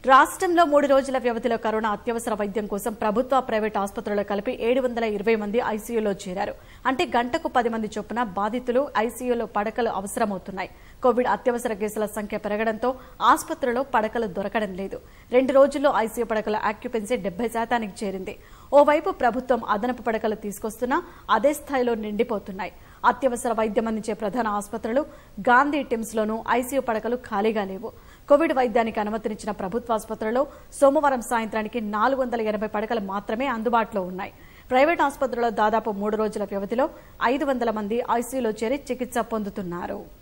రాష్ట్రంలో మూడు రోజుల వ్యవధిలో కరోనా అత్యవసర వైద్యం కోసం ప్రభుత్వ ప్రైవేట్ ఆసుపత్రుల్లో కలిపి ఏడు వందల ఇరవై మంది ఐసీయూలో చేరారు అంటే గంటకు పది మంది చొప్పున బాధితులు ఐసీయూలో పడకలు అవసరమవుతున్నాయి కోవిడ్ అత్యవసర కేసుల సంఖ్య పెరగడంతో ఆసుపత్రిలో పడకలు దొరకడం లేదు రెండు రోజుల్లో ఐసీయూ పడకల ఆక్యుపెన్సీ డెబ్బై శాతానికి చేరింది ఓవైపు ప్రభుత్వం అదనపు పడకలు తీసుకొస్తున్నా అదే స్థాయిలో నిండిపోతున్నాయి అత్యవసర వైద్యం అందించే ప్రధాన ఆసుపత్రులు గాంధీ టిమ్స్ లోనూ ఐసీయూ పడకలు ఖాళీగా లేవు కోవిడ్ వైద్యానికి అనుమతినిచ్చిన ప్రభుత్వ ఆసుపత్రుల్లో సోమవారం సాయంత్రానికి నాలుగు వందల ఎనభై పడకలు మాత్రమే అందుబాటులో ఉన్నాయి ప్రైవేట్ ఆసుపత్రుల్లో దాదాపు మూడు రోజుల వ్యవధిలో ఐదు వందల మంది ఐసీయూలో చేరి చికిత్స పొందుతున్నారు